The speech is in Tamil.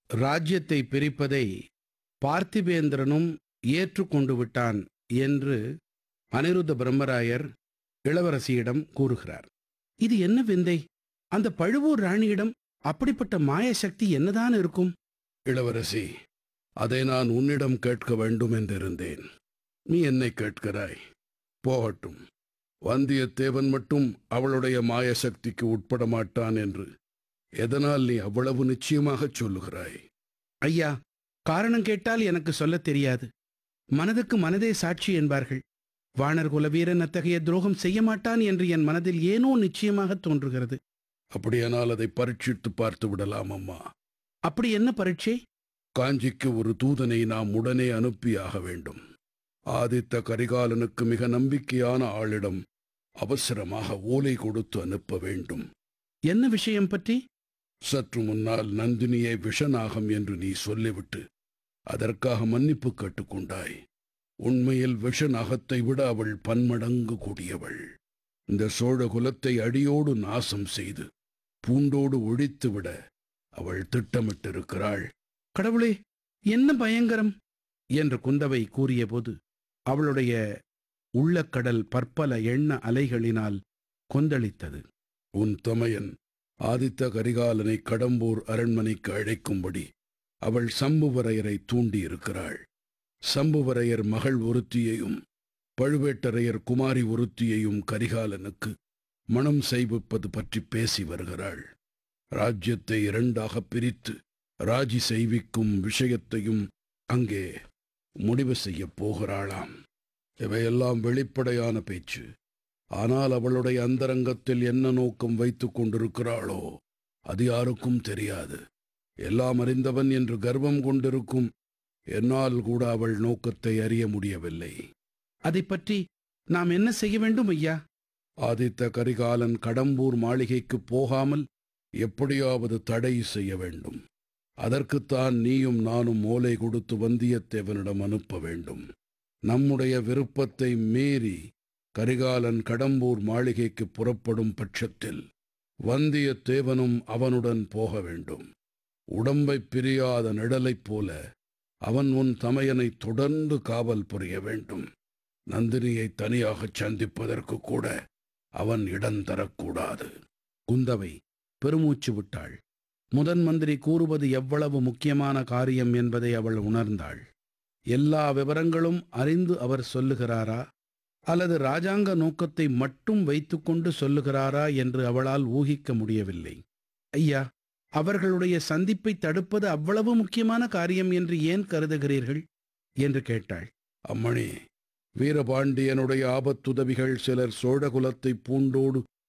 ராஜ்யத்தை பிரிப்பதை பார்த்திபேந்திரனும் ஏற்றுக்கொண்டு விட்டான் என்று அனிருத்த பிரம்மராயர் இளவரசியிடம் கூறுகிறார் இது என்ன விந்தை அந்த பழுவூர் ராணியிடம் அப்படிப்பட்ட மாய சக்தி என்னதான் இருக்கும் இளவரசி அதை நான் உன்னிடம் கேட்க வேண்டும் என்றிருந்தேன் நீ என்னை கேட்கிறாய் போகட்டும் வந்தியத்தேவன் மட்டும் அவளுடைய மாய சக்திக்கு உட்பட மாட்டான் என்று எதனால் நீ அவ்வளவு நிச்சயமாகச் சொல்லுகிறாய் ஐயா காரணம் கேட்டால் எனக்கு சொல்லத் தெரியாது மனதுக்கு மனதே சாட்சி என்பார்கள் வாணர் குல வீரன் அத்தகைய துரோகம் செய்ய மாட்டான் என்று என் மனதில் ஏனோ நிச்சயமாக தோன்றுகிறது அப்படியானால் அதை பரீட்சித்து பார்த்து விடலாம் அம்மா அப்படி என்ன பரீட்சை காஞ்சிக்கு ஒரு தூதனை நாம் உடனே அனுப்பியாக வேண்டும் ஆதித்த கரிகாலனுக்கு மிக நம்பிக்கையான ஆளிடம் அவசரமாக ஓலை கொடுத்து அனுப்ப வேண்டும் என்ன விஷயம் பற்றி சற்று முன்னால் நந்தினியை விஷநாகம் என்று நீ சொல்லிவிட்டு அதற்காக மன்னிப்பு கேட்டுக்கொண்டாய் உண்மையில் விஷநாகத்தை விட அவள் பன்மடங்கு கூடியவள் இந்த சோழ குலத்தை அடியோடு நாசம் செய்து பூண்டோடு ஒழித்துவிட அவள் திட்டமிட்டிருக்கிறாள் கடவுளே என்ன பயங்கரம் என்று குந்தவை கூறியபோது அவளுடைய உள்ளக்கடல் பற்பல எண்ண அலைகளினால் கொந்தளித்தது உன் தமையன் ஆதித்த கரிகாலனை கடம்பூர் அரண்மனைக்கு அழைக்கும்படி அவள் சம்புவரையரை தூண்டியிருக்கிறாள் சம்புவரையர் மகள் ஒருத்தியையும் பழுவேட்டரையர் குமாரி ஒருத்தியையும் கரிகாலனுக்கு மணம் செய்விப்பது பற்றி பேசி வருகிறாள் ராஜ்யத்தை இரண்டாக பிரித்து ராஜி செய்விக்கும் விஷயத்தையும் அங்கே முடிவு செய்யப் போகிறாளாம் இவையெல்லாம் வெளிப்படையான பேச்சு ஆனால் அவளுடைய அந்தரங்கத்தில் என்ன நோக்கம் வைத்துக் கொண்டிருக்கிறாளோ அது யாருக்கும் தெரியாது எல்லாம் அறிந்தவன் என்று கர்வம் கொண்டிருக்கும் என்னால் கூட அவள் நோக்கத்தை அறிய முடியவில்லை அதைப் பற்றி நாம் என்ன செய்ய வேண்டும் ஐயா ஆதித்த கரிகாலன் கடம்பூர் மாளிகைக்கு போகாமல் எப்படியாவது தடை செய்ய வேண்டும் அதற்குத்தான் நீயும் நானும் ஓலை கொடுத்து வந்தியத்தேவனிடம் அனுப்ப வேண்டும் நம்முடைய விருப்பத்தை மீறி கரிகாலன் கடம்பூர் மாளிகைக்கு புறப்படும் பட்சத்தில் வந்தியத்தேவனும் அவனுடன் போக வேண்டும் உடம்பைப் பிரியாத நிழலைப் போல அவன் உன் தமையனை தொடர்ந்து காவல் புரிய வேண்டும் நந்தினியை தனியாகச் சந்திப்பதற்கு கூட அவன் இடம் தரக்கூடாது குந்தவை பெருமூச்சு விட்டாள் முதன் மந்திரி கூறுவது எவ்வளவு முக்கியமான காரியம் என்பதை அவள் உணர்ந்தாள் எல்லா விவரங்களும் அறிந்து அவர் சொல்லுகிறாரா அல்லது ராஜாங்க நோக்கத்தை மட்டும் வைத்துக்கொண்டு சொல்லுகிறாரா என்று அவளால் ஊகிக்க முடியவில்லை ஐயா அவர்களுடைய சந்திப்பை தடுப்பது அவ்வளவு முக்கியமான காரியம் என்று ஏன் கருதுகிறீர்கள் என்று கேட்டாள் அம்மணி வீரபாண்டியனுடைய ஆபத்துதவிகள் சிலர் சோழகுலத்தை பூண்டோடு